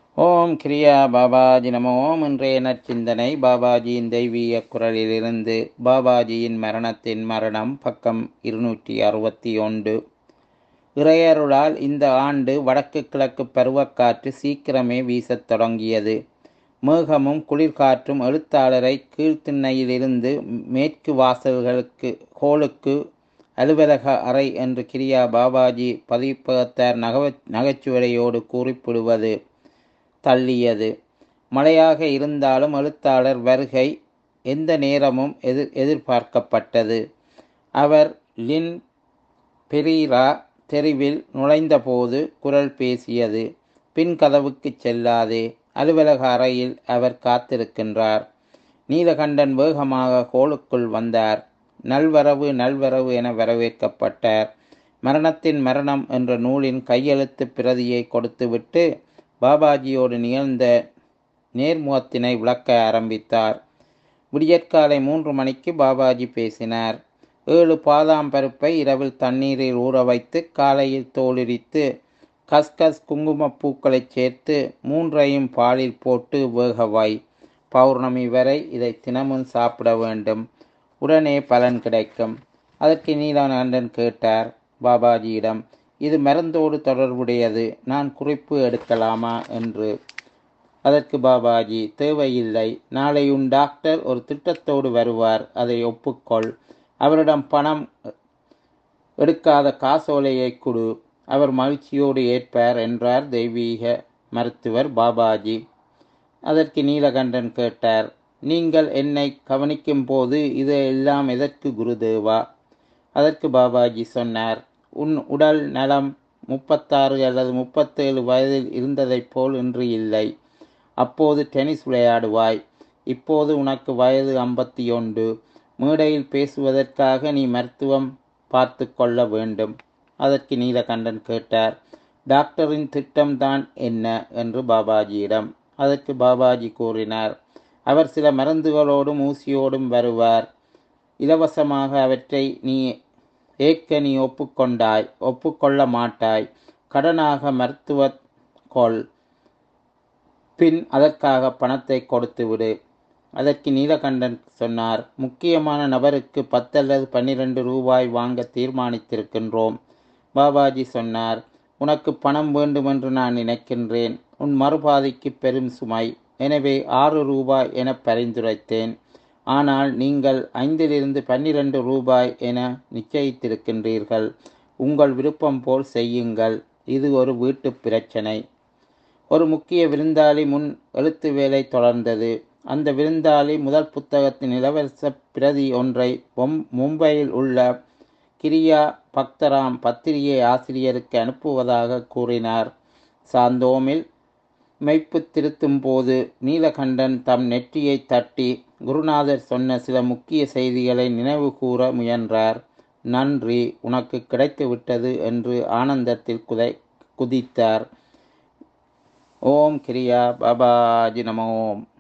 ஓம் கிரியா பாபாஜி நமோ ஓம் இன்றைய நற்சிந்தனை பாபாஜியின் தெய்வீக குரலிலிருந்து பாபாஜியின் மரணத்தின் மரணம் பக்கம் இருநூற்றி அறுபத்தி ஒன்று இறையருளால் இந்த ஆண்டு வடக்கு கிழக்கு பருவக்காற்று சீக்கிரமே வீசத் தொடங்கியது மேகமும் குளிர்காற்றும் எழுத்தாளரை கீழ்த்திண்ணையிலிருந்து மேற்கு வாசல்களுக்கு ஹோலுக்கு அலுவலக அறை என்று கிரியா பாபாஜி பதிப்பகத்தார் நகவ நகைச்சுவையோடு குறிப்பிடுவது தள்ளியது மழையாக இருந்தாலும் எழுத்தாளர் வருகை எந்த நேரமும் எதிர் எதிர்பார்க்கப்பட்டது அவர் லின் பெரீரா தெருவில் நுழைந்தபோது குரல் பேசியது பின் கதவுக்கு செல்லாதே அலுவலக அறையில் அவர் காத்திருக்கின்றார் நீலகண்டன் வேகமாக கோளுக்குள் வந்தார் நல்வரவு நல்வரவு என வரவேற்கப்பட்டார் மரணத்தின் மரணம் என்ற நூலின் கையெழுத்து பிரதியை கொடுத்துவிட்டு பாபாஜியோடு நிகழ்ந்த நேர்முகத்தினை விளக்க ஆரம்பித்தார் விடியற்காலை மூன்று மணிக்கு பாபாஜி பேசினார் ஏழு பாதாம் பருப்பை இரவில் தண்ணீரில் ஊற வைத்து காலையில் தோலுரித்து கஸ்கஸ் குங்குமப்பூக்களைச் சேர்த்து மூன்றையும் பாலில் போட்டு வேகவாய் பௌர்ணமி வரை இதை தினமும் சாப்பிட வேண்டும் உடனே பலன் கிடைக்கும் அதற்கு நீலகண்டன் கேட்டார் பாபாஜியிடம் இது மருந்தோடு தொடர்புடையது நான் குறிப்பு எடுக்கலாமா என்று அதற்கு பாபாஜி தேவையில்லை நாளை உன் டாக்டர் ஒரு திட்டத்தோடு வருவார் அதை ஒப்புக்கொள் அவரிடம் பணம் எடுக்காத காசோலையை கொடு அவர் மகிழ்ச்சியோடு ஏற்பார் என்றார் தெய்வீக மருத்துவர் பாபாஜி அதற்கு நீலகண்டன் கேட்டார் நீங்கள் என்னை கவனிக்கும் போது இது எல்லாம் எதற்கு குருதேவா அதற்கு பாபாஜி சொன்னார் உன் உடல் நலம் முப்பத்தாறு அல்லது முப்பத்தேழு வயதில் இருந்ததைப் போல் இன்று இல்லை அப்போது டென்னிஸ் விளையாடுவாய் இப்போது உனக்கு வயது ஐம்பத்தி ஒன்று மேடையில் பேசுவதற்காக நீ மருத்துவம் பார்த்து கொள்ள வேண்டும் அதற்கு நீலகண்டன் கேட்டார் டாக்டரின் திட்டம்தான் என்ன என்று பாபாஜியிடம் அதற்கு பாபாஜி கூறினார் அவர் சில மருந்துகளோடும் ஊசியோடும் வருவார் இலவசமாக அவற்றை நீ ஏற்க நீ ஒப்புக்கொண்டாய் ஒப்புக்கொள்ள மாட்டாய் கடனாக மருத்துவ கொள் பின் அதற்காக பணத்தை கொடுத்து விடு அதற்கு நீலகண்டன் சொன்னார் முக்கியமான நபருக்கு பத்து அல்லது பன்னிரண்டு ரூபாய் வாங்க தீர்மானித்திருக்கின்றோம் பாபாஜி சொன்னார் உனக்கு பணம் வேண்டுமென்று நான் நினைக்கின்றேன் உன் மறுபாதைக்கு பெரும் சுமை எனவே ஆறு ரூபாய் என பரிந்துரைத்தேன் ஆனால் நீங்கள் ஐந்திலிருந்து பன்னிரண்டு ரூபாய் என நிச்சயித்திருக்கின்றீர்கள் உங்கள் விருப்பம் போல் செய்யுங்கள் இது ஒரு வீட்டு பிரச்சனை ஒரு முக்கிய விருந்தாளி முன் எழுத்து வேலை தொடர்ந்தது அந்த விருந்தாளி முதல் புத்தகத்தின் இளவரச பிரதி ஒன்றை மும்பையில் உள்ள கிரியா பக்தராம் பத்திரிகை ஆசிரியருக்கு அனுப்புவதாக கூறினார் சாந்தோமில் மெய்ப்பு திருத்தும் போது நீலகண்டன் தம் நெற்றியை தட்டி குருநாதர் சொன்ன சில முக்கிய செய்திகளை நினைவு கூற முயன்றார் நன்றி உனக்கு கிடைத்து விட்டது என்று ஆனந்தத்தில் குதை குதித்தார் ஓம் கிரியா பாபாஜி நம ஓம்